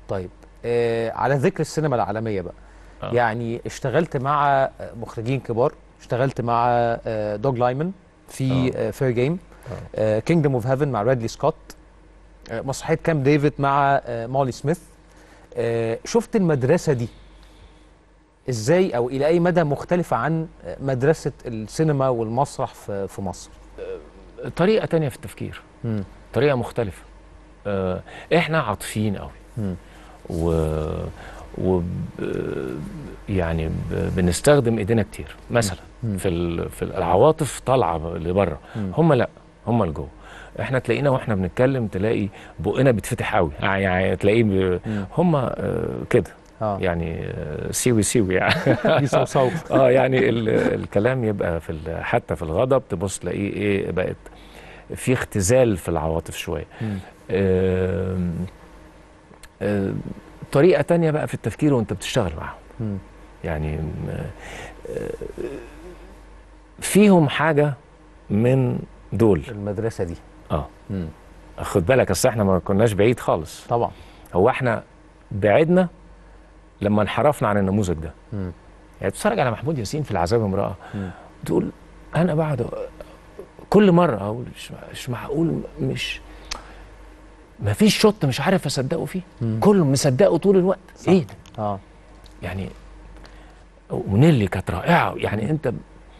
طيب آه على ذكر السينما العالميه بقى آه. يعني اشتغلت مع آه، مخرجين كبار اشتغلت مع آه دوج لايمن في آه فير جيم كينجدوم اوف هيفن مع رادلي سكوت آه مسرحيه كام ديفيد مع آه مولي سميث آه شفت المدرسه دي ازاي او الى اي مدى مختلفه عن آه، مدرسه السينما والمسرح في في مصر طريقه تانية في التفكير مم. طريقه مختلفه آه، احنا عاطفيين قوي مم. و, و يعني ب- بنستخدم ايدينا كتير مثلا مم. في ال- في العواطف طالعه لبره مم. هم لا هم لجوه احنا تلاقينا واحنا بنتكلم تلاقي بقنا بيتفتح قوي يعني تلاقيه ب... مم. هم آه، كده اه يعني آه، سيوي سيوي يعني بيصوصوا اه يعني ال- الكلام يبقى في ال- حتى في الغضب تبص تلاقيه ايه بقت في اختزال في العواطف شويه مم. آم، آم، طريقه تانية بقى في التفكير وانت بتشتغل معاهم مم. يعني م- آه، فيهم حاجه من دول المدرسه دي اه مم. خد بالك اصل احنا ما كناش بعيد خالص طبعا هو احنا بعدنا لما انحرفنا عن النموذج ده مم. يعني تتفرج على محمود ياسين في العذاب امراه مم. تقول انا بعد كل مره اقول مش, مش معقول مش ما فيش شوت مش عارف اصدقه فيه مم. كله مصدقه طول الوقت صح. ايه ده اه يعني ونيلي كانت رائعه يعني انت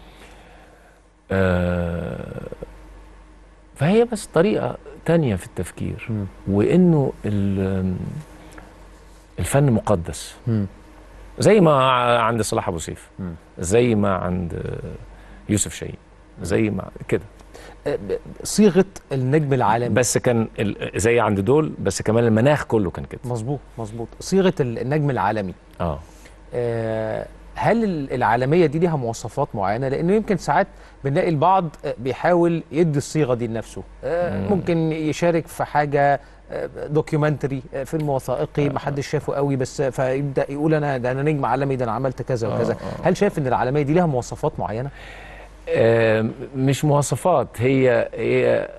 آه فهي بس طريقه تانية في التفكير مم. وانه ال- الفن مقدس مم. زي ما عند صلاح ابو سيف مم. زي ما عند يوسف شاهين زي ما كده آه، ب- صيغه النجم العالمي بس كان ال- زي عند دول بس كمان المناخ كله كان كده مظبوط مظبوط صيغه ال- النجم العالمي اه آه، هل ال- العالميه دي ليها مواصفات معينه لانه يمكن ساعات بنلاقي البعض آه، بيحاول يدي الصيغه دي لنفسه آه، مم. ممكن يشارك في حاجه آه، دوكيومنتري آه، فيلم وثائقي ما حدش شافه قوي بس فيبدا يقول انا ده انا نجم عالمي ده انا عملت كذا وكذا آه، آه. هل شايف ان العالميه دي ليها مواصفات معينه آه، مش مواصفات هي هي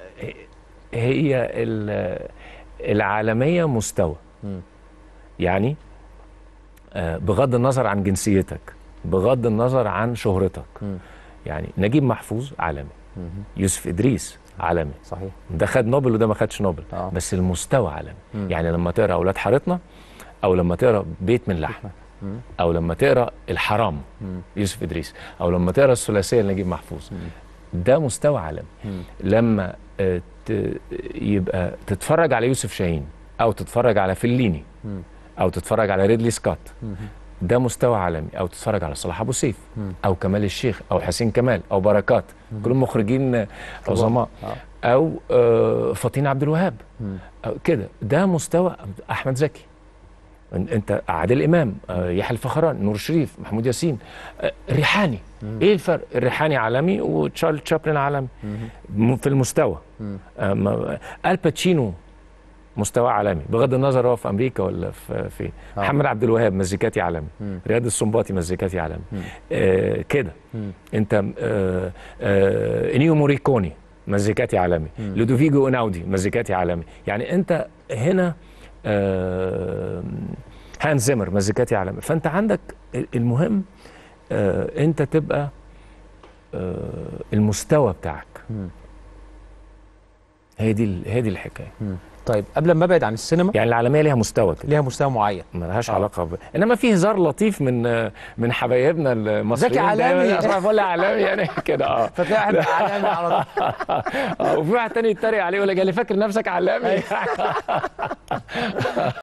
هي ال- العالمية مستوى مم. يعني آه، بغض النظر عن جنسيتك بغض النظر عن شهرتك مم. يعني نجيب محفوظ عالمي مم. يوسف إدريس عالمي صحيح ده خد نوبل وده ما خدش نوبل آه. بس المستوى عالمي مم. يعني لما تقرا اولاد حارتنا او لما تقرا بيت من لحم مم. او لما تقرا الحرام مم. يوسف ادريس او لما تقرا الثلاثيه لنجيب محفوظ مم. ده مستوى عالمي مم. لما آه، ت- يبقى تتفرج على يوسف شاهين او تتفرج على فليني مم. او تتفرج على ريدلي سكوت مم. ده مستوى عالمي او تتفرج على صلاح ابو سيف مم. او كمال الشيخ او حسين كمال او بركات كلهم مخرجين عظماء آه. او آه، فطين عبد الوهاب مم. أو كده ده مستوى احمد زكي إن- انت عادل امام آه، يحيى الفخراني نور الشريف محمود ياسين آه، الريحاني ايه الفرق الريحاني عالمي وتشارلز تشابلن عالمي م- في المستوى مم. آه، ما- الباتشينو مستوى عالمي بغض النظر هو في امريكا ولا في في آه. محمد عبد الوهاب مزيكاتي عالمي مم. رياض السنباطي مزيكاتي عالمي مم. آه كده مم. انت آه آه انيو موريكوني مزيكاتي عالمي مم. لودوفيجو اوناودي مزيكاتي عالمي يعني انت هنا آه هانز زيمر مزيكاتي عالمي فانت عندك المهم آه انت تبقى آه المستوى بتاعك مم. هي دي ال- هي دي الحكايه مم. طيب قبل ما ابعد عن السينما يعني العالميه ليها مستوى كده ليها مستوى معين ملهاش آه. علاقه ب... انما في هزار لطيف من من حبايبنا المصريين زكي عالمي. دايماً أصلاً بقول عالمي يعني كده اه فتلاقي واحد عالمي على طول آه، وفي واحد تاني يتريق عليه يقول لك اللي فاكر نفسك علامي